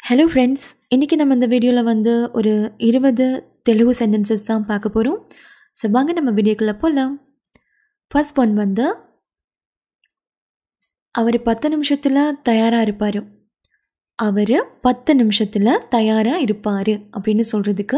hello friends இன்றைக்கி நம்ம இந்த வீடியோவில் வந்து ஒரு இருபது தெலுங்கு சென்டென்சஸ் தான் பார்க்க போகிறோம் ஸோ வாங்க நம்ம வீடியோக்குள்ளே போகலாம் ஃபர்ஸ்ட் ஒன் வந்து அவர் பத்து நிமிஷத்தில் தயாராக இருப்பார் அவர் பத்து நிமிஷத்தில் தயாராக இருப்பார் அப்படின்னு சொல்கிறதுக்கு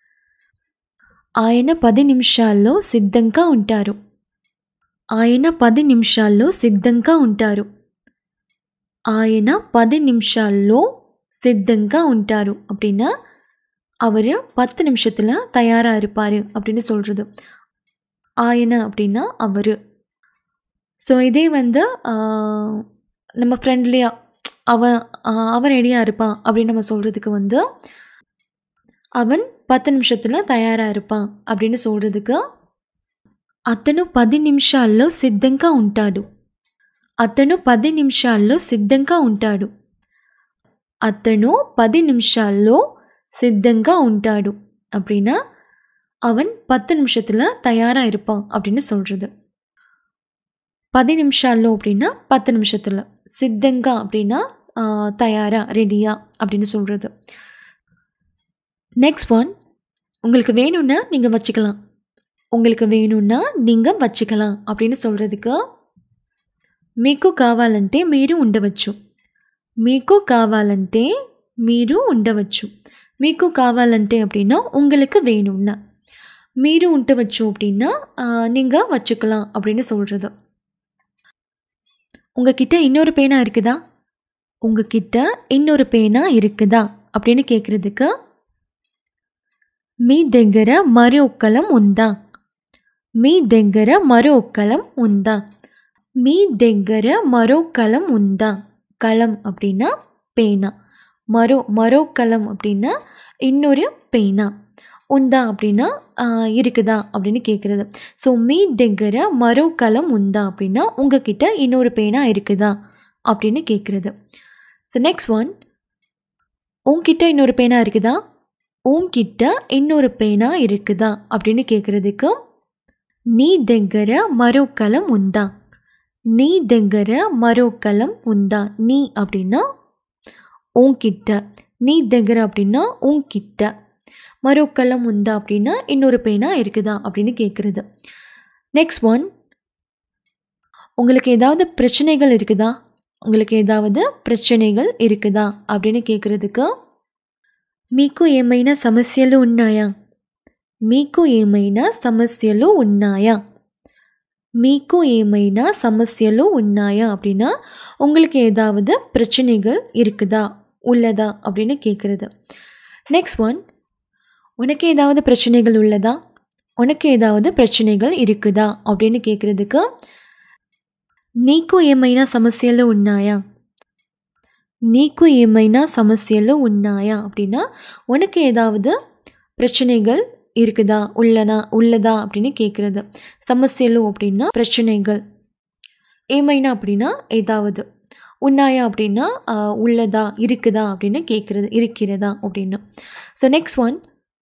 ఆయన పది నిమిషాల్లో సిద్ధంగా ఉంటారు ఆయన పది నిమిషాల్లో సిద్ధంగా ఉంటారు ఆయన పది నిమిషాల్లో சித்தங்கா ఉంటారు அப்படின்னா அவர் பத்து நிமிஷத்தில் தயாராக இருப்பார் அப்படின்னு சொல்கிறது ஆயன அப்படின்னா அவர் ஸோ இதே வந்து ஆஹ், நம்ம ஃப்ரெண்ட்லியாக அவன் ஆஹ், அவன் ரெடியாக இருப்பான் அப்படின்னு நம்ம சொல்கிறதுக்கு வந்து அவன் பத்து நிமிஷத்தில் தயாராக இருப்பான் அப்படின்னு சொல்கிறதுக்கு అతను పది నిమిషాల్లో సిద్ధంగా ఉంటాడు అతను పది నిమిషాల్లో సిద్ధంగా ఉంటాడు అతను పది నిమిషాల్లో సిద్ధంగా ఉంటాడు அப்படின்னா அவன் பத்து நிமிஷத்தில் தயாராக இருப்பான் அப்படின்னு சொல்கிறது பதி நிமிஷாலோ அப்படின்னா பத்து நிமிஷத்தில் சித்தங்கா அப்படின்னா ஆஹ், தயாரா ரெடியா அப்படின்னு சொல்கிறது நெக்ஸ்ட் ஒன் உங்களுக்கு வேணும்னா நீங்கள் வச்சுக்கலாம் உங்களுக்கு வேணும்னா நீங்கள் వచ్చుకலாம் அப்படின்னு சொல்கிறதுக்கு మీకు కావాలంటే మీరు ఉండవచ్చు మీకు కావాలంటే మీరు ఉండవచ్చు మీకు కావాలంటే அப்படின்னா உங்களுக்கு வேணும்னா మీరు ఉండవచ్చు அப்படின்னா நீங்கள் வச்சுக்கலாம் அப்படின்னு சொல்கிறது உங்ககிட்ட இன்னொரு பேனா இருக்குதா உங்ககிட்ட இன்னொரு பேனா இருக்குதா அப்படின்னு கேட்குறதுக்கு మీ దగ్గర మరో కలం ఉందా మీ దగ్గర మరో కలం ఉందా మీ దగ్గర మరో కలం ఉందా களம் அப்படின்னா பேனா மரோ மரோ களம் அப்படின்னா இன்னொரு பேனா உந்தா அப்படின்னா ஆஹ், இருக்குதா அப்படின்னு கேட்குறது ஸோ மீ దగ్గర மரோ களம் உந்தா அப்படின்னா உங்ககிட்ட இன்னொரு பேனா இருக்குதா அப்படின்னு கேட்குறது ஸோ நெக்ஸ்ட் ஒன் உன்கிட்ட இன்னொரு பேனா இருக்குதா உன்கிட்ட இன்னொரு பேனா இருக்குதா அப்படின்னு கேட்குறதுக்கு నీ దగ్గర మరో కలం ఉందా నీ దగ్గర మరో కలం ఉందా నీ அப்படின்னா உன்கிட்ட நீ దగ్గర அப்படின்னா உன்கிட்ட மரோ கலம் உண்டா அப்படின்னா இன்னொரு பேனா இருக்குதா அப்படின்னு கேட்குறது நெக்ஸ்ட் ஒன் உங்களுக்கு ஏதாவது பிரச்சனைகள் இருக்குதா உங்களுக்கு ஏதாவது பிரச்சனைகள் இருக்குதா அப்படின்னு கேட்குறதுக்கு మీకు ఏమైనా సమస్యలు ఉన్నాయా మీకు ఏమైనా సమస్యలు ఉన్నాయా మీకు ఏమైనా సమస్యలు ఉన్నాయా அப்படின்னா உங்களுக்கு ஏதாவது பிரச்சனைகள் இருக்குதா உள்ளதா அப்படின்னு கேட்குறது நெக்ஸ்ட் ஒன் உனக்கு ஏதாவது பிரச்சனைகள் உள்ளதா உனக்கு ஏதாவது பிரச்சனைகள் இருக்குதா அப்படின்னு கேட்குறதுக்கு నీకు ఏమైనా సమస్యలు ఉన్నాయా నీకు ఏమైనా సమస్యలు ఉన్నాయా அப்படின்னா உனக்கு ஏதாவது பிரச்சனைகள் இருக்குதா உள்ளனா உள்ளதா அப்படின்னு கேட்குறது சமஸ்யலு அப்படின்னா பிரச்சனைகள் ஏமைனா அப்படின்னா ஏதாவது உன்னாயா அப்படின்னா ஆஹ், உள்ளதா இருக்குதா அப்படின்னு கேட்குறது இருக்கிறதா அப்படின்னு ஸோ நெக்ஸ்ட் ஒன்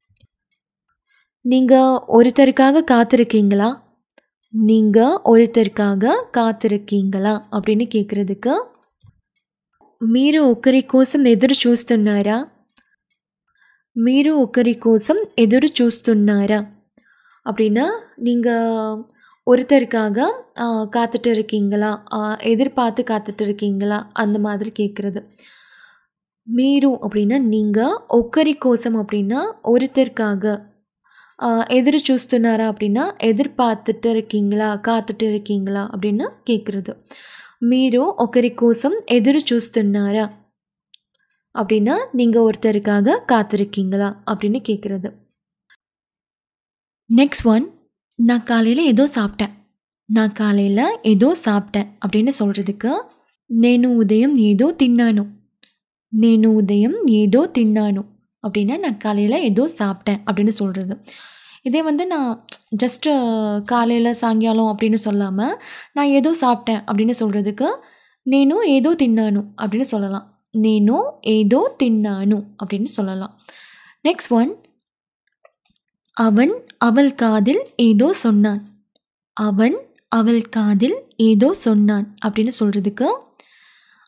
நீங்கள் ஒருத்தருக்காக காத்திருக்கீங்களா நீங்கள் ஒருத்தருக்காக కాతిరకీంగలా அப்படின்னு கேட்குறதுக்கு మీరు ఒకరి కోసం ఎదురు చూస్తున్నారా మీరు ఒకరి కోసం ఎదురు చూస్తున్నారా அப்படின்னா நீங்கள் ஒருத்தருக்காக ஆ, காத்துட்டு இருக்கீங்களா ஆ, எதிர்பார்த்து காத்துட்டு இருக்கீங்களா அந்த மாதிரி கேட்குறது మీరు அப்படின்னா நீங்கள் ஒக்கரி கோசம் அப்படின்னா ஒருத்தருக்காக ஆ, எதிர் చూస్తున్నారా அப்படின்னா எதிர்பார்த்துட்டு இருக்கீங்களா காத்துட்டு இருக்கீங்களா அப்படின்னு கேட்குறது మీరు ఒకరి కోసం ఎదురు చూస్తున్నారా அப்படின்னா நீங்கள் ஒருத்தருக்காக காத்திருக்கீங்களா அப்படின்னு கேட்குறது நெக்ஸ்ட் ஒன் நான் காலையில் ஏதோ சாப்பிட்டேன் நான் காலையில் ஏதோ சாப்பிட்டேன் அப்படின்னு சொல்கிறதுக்கு నేను ఉదయం ఏదో తిన్నాను నేను ఉదయం ఏదో తిన్నాను அப்படின்னா நான் காலையில் ஏதோ சாப்பிட்டேன் அப்படின்னு சொல்கிறது இதே வந்து நான் ஜஸ்ட்டு காலையில் சாயங்காலம் அப்படின்னு சொல்லாமல் நான் ஏதோ சாப்பிட்டேன் அப்படின்னு சொல்கிறதுக்கு నేను ఏదో తిన్నాను அப்படின்னு சொல்லலாம் నేను ఏదో తిన్నాను அப்படின்னு சொல்லலாம் நெக்ஸ்ட் ஒன் அவன் அவள் காதில் ஏதோ சொன்னான் அவன் அவள் காதில் ஏதோ சொன்னான் அப்படின்னு சொல்கிறதுக்கு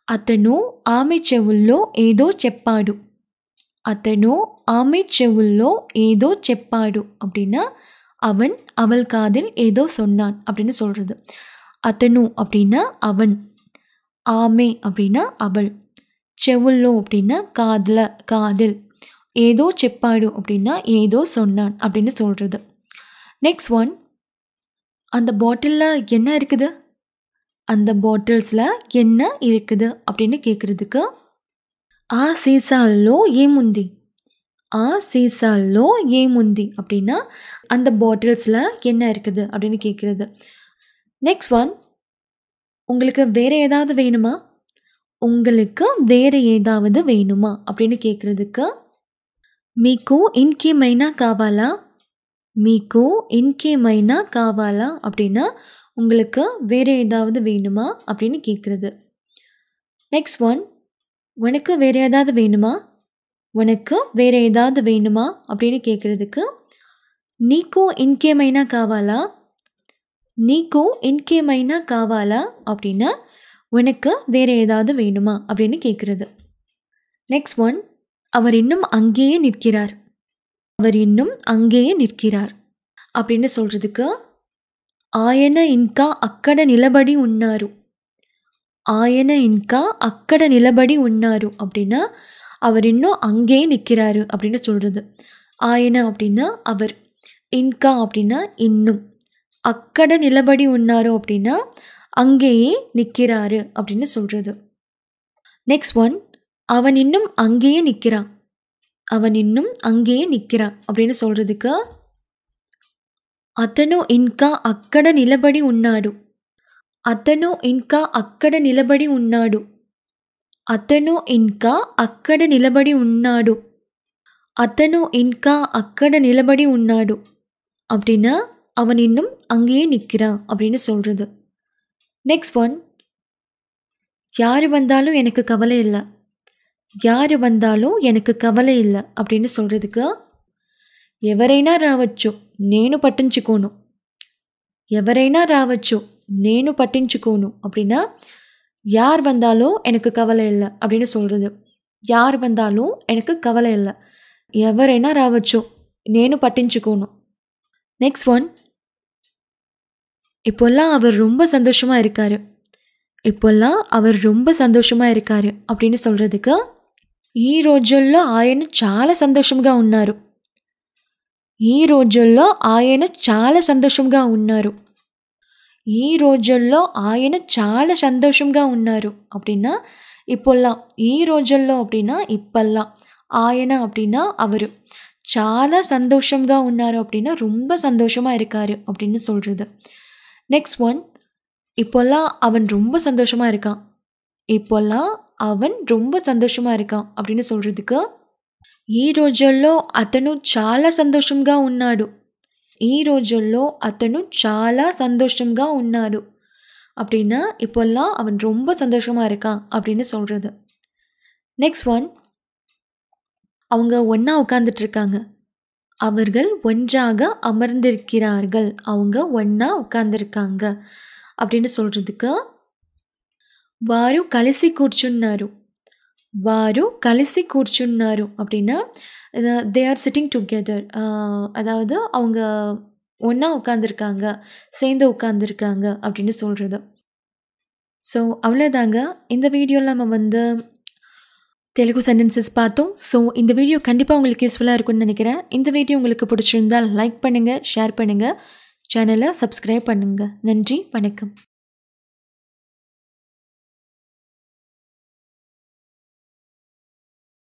అతను ఆమె చెవుల్లో ఏదో చెప్పాడు అతను ఆమె చెవుల్లో ஏதோ చెప్పாడు அப்படின்னா அவன் அவள் காதில் ஏதோ சொன்னான் அப்படின்னு சொல்கிறது அத்தனு அப்படின்னா அவன் ஆமே அப்படின்னா அவள் చెవుల్లో அப்படின்னா காதில் காதில் ஏதோ చెప్పాడు அப்படின்னா ஏதோ சொன்னான் அப்படின்னு சொல்கிறது நெக்ஸ்ட் ஒன் அந்த பாட்டிலில் என்ன இருக்குது அந்த బాటిల్స్లో என்ன இருக்குது அப்படின்னு கேட்குறதுக்கு ఆ సీసాల్లో ఏముంది ఆ సీసాల్లో ఏముంది அப்படின்னா அந்த பாட்டில்ஸில் என்ன இருக்குது அப்படின்னு கேட்குறது நெக்ஸ்ட் ஒன் உங்களுக்கு வேறு ஏதாவது வேணுமா உங்களுக்கு வேறு ஏதாவது வேணுமா அப்படின்னு கேட்குறதுக்கு మీకు ఇంకేమైనా కావాలా మీకు ఇంకేమైనా కావాలా அப்படின்னா உங்களுக்கு வேறு ஏதாவது வேணுமா அப்படின்னு கேட்குறது நெக்ஸ்ட் ஒன் உனக்கு வேறு ஏதாவது வேணுமா உனக்கு வேறு ஏதாவது வேணுமா அப்படின்னு கேட்குறதுக்கு నీకు ఇంకేమైనా కావాలా నీకు ఇంకేమైనా కావాలా அப்படின்னா உனக்கு வேறு ஏதாவது வேணுமா அப்படின்னு கேட்குறது நெக்ஸ்ட் ஒன் அவர் இன்னும் அங்கேயே நிற்கிறார் அவர் இன்னும் அங்கேயே நிற்கிறார் அப்படின்னு சொல்கிறதுக்கு ఆయన ఇంకా అక్కడ నిలబడి ఉన్నారు ఆయన ఇంకా అక్కడ నిలబడి ఉన్నారు அப்படின்னா அவர் இன்னும் அங்கேயே நிற்கிறாரு அப்படின்னு சொல்கிறது ఆయన அப்படின்னா அவர் இன்கா அப்படின்னா இன்னும் அக்கட நிலபடி உன்னாரு அப்படின்னா அங்கேயே நிற்கிறாரு அப்படின்னு சொல்கிறது நெக்ஸ்ட் ஒன் அவன் இன்னும் அங்கேயே நிற்கிறான் அவன் இன்னும் அங்கேயே நிற்கிறான் அப்படின்னு சொல்கிறதுக்கு అతను ఇంకా అక్కడ నిలబడి ఉన్నాడు అతను ఇంకా అక్కడ నిలబడి ఉన్నాడు అతను ఇంకా అక్కడ నిలబడి ఉన్నాడు అతను ఇంకా అక్కడ నిలబడి ఉన్నాడు அப்படின்னா அவன் இன்னும் அங்கேயே நிற்கிறான் அப்படின்னு சொல்கிறது நெக்ஸ்ட் ஒன் யார் வந்தாலும் எனக்கு கவலை இல்லை யார் வந்தாலும் எனக்கு கவலை இல்லை அப்படின்னு சொல்கிறதுக்கு ఎవరైనా రావచ్చు నేను పట్టించుకోను ఎవరైనా రావచ్చు నేను పట్టించుకోను அப்படின்னா யார் வந்தாலும் எனக்கு கவலை இல்லை அப்படின்னு சொல்கிறது யார் வந்தாலும் எனக்கு கவலை இல்லை ఎవరైనా రావచ్చు నేను పట్టించుకోను நெக்ஸ்ட் ஒன் இப்போல்லாம் அவர் ரொம்ப சந்தோஷமாக இருக்கார் இப்போல்லாம் அவர் ரொம்ப சந்தோஷமாக இருக்கார் அப்படின்னு சொல்கிறதுக்கு ఈ రోజుల్లో ఆయన చాలా సంతోషంగా ఉన్నారు ఈ రోజుల్లో ఆయన చాలా సంతోషంగా ఉన్నారు ఈ రోజుల్లో ఆయన చాలా సంతోషంగా ఉన్నారు அப்படின்னா இப்போல்லாம் ఈ రోజుల్లో அப்படின்னா இப்பெல்லாம் ఆయన அப்படின்னா அவர் చాలా சந்தோஷంగా ఉన్నారు அப்படின்னா ரொம்ப சந்தோஷமாக இருக்கார் அப்படின்னு சொல்கிறது நெக்ஸ்ட் ஒன் இப்போல்லாம் அவன் ரொம்ப சந்தோஷமாக இருக்கான் இப்போல்லாம் அவன் ரொம்ப சந்தோஷமாக இருக்கான் அப்படின்னு சொல்கிறதுக்கு ఈ రోజుల్లో అతను చాలా సంతోషంగా ఉన్నాడు ఈ రోజుల్లో అతను చాలా సంతోஷంగా ఉన్నాడు அப்படின்னா இப்போல்லாம் அவன் ரொம்ப சந்தோஷமாக இருக்கான் அப்படின்னு சொல்கிறது நெக்ஸ்ட் ஒன் அவங்க ஒன்றா உட்காந்துட்ருக்காங்க அவர்கள் ஒன்றாக அமர்ந்திருக்கிறார்கள் அவங்க ஒன்றா உட்காந்துருக்காங்க அப்படின்னு சொல்கிறதுக்கு వారు కలిసి కూర్చున్నారు వారు కలిసి కూర్చున్నారు அப்படின்னா தே ஆர் சிட்டிங் டுகெதர் அதாவது அவங்க ஒன்றா உட்காந்துருக்காங்க சேர்ந்து உட்காந்துருக்காங்க அப்படின்னு சொல்கிறது ஸோ அவ்வளோதாங்க இந்த வீடியோவில் நம்ம வந்து தெலுங்கு சென்டென்சஸ் பார்த்தோம் ஸோ இந்த வீடியோ கண்டிப்பாக உங்களுக்கு யூஸ்ஃபுல்லாக இருக்கும்னு நினைக்கிறேன் இந்த வீடியோ உங்களுக்கு பிடிச்சிருந்தால் லைக் பண்ணுங்கள் ஷேர் பண்ணுங்கள் சேனலை சப்ஸ்கிரைப் பண்ணுங்கள் நன்றி வணக்கம்